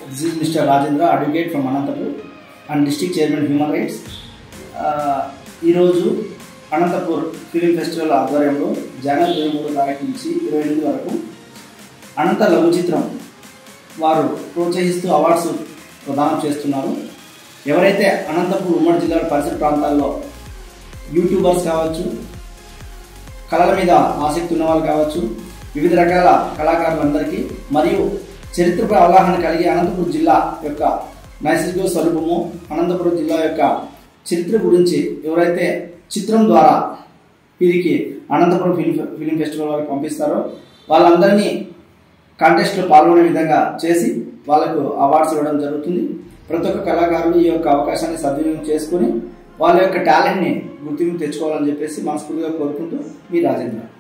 This is Mr. Rajendra, advocate from Anantapur and district chairman human rights. Uh, ఈరోజు Anantapur film festival ఆధ్వర్యంలో జనవరి ఇరవై మూడో తారీఖు నుంచి ఇరవై ఎనిమిది వరకు అనంత లఘు చిత్రం వారు ప్రోత్సహిస్తూ అవార్డ్స్ ప్రదానం చేస్తున్నారు ఎవరైతే అనంతపూర్ ఉమ్మడి జిల్లా పరిసర ప్రాంతాల్లో యూట్యూబర్స్ కావచ్చు కళల మీద ఆసక్తి ఉన్న వాళ్ళు కావచ్చు వివిధ రకాల కళాకారులందరికీ మరియు చరిత్రపై అవగాహన కలిగి అనంతపురం జిల్లా యొక్క నైసర్గిక స్వరూపము అనంతపురం జిల్లా యొక్క చరిత్ర గురించి ఎవరైతే చిత్రం ద్వారా వీరికి అనంతపురం ఫిల్మ్ ఫిలిం ఫెస్టివల్ వారికి పంపిస్తారో వాళ్ళందరినీ కాంటెస్ట్లో పాల్గొనే విధంగా చేసి వాళ్ళకు అవార్డ్స్ ఇవ్వడం జరుగుతుంది ప్రతి ఒక్క కళాకారులు ఈ యొక్క అవకాశాన్ని సద్వినియోగం చేసుకొని వాళ్ళ యొక్క టాలెంట్ని గుర్తింపు తెచ్చుకోవాలని చెప్పేసి మనస్ఫూర్తిగా కోరుకుంటూ మీ రాజేంద్ర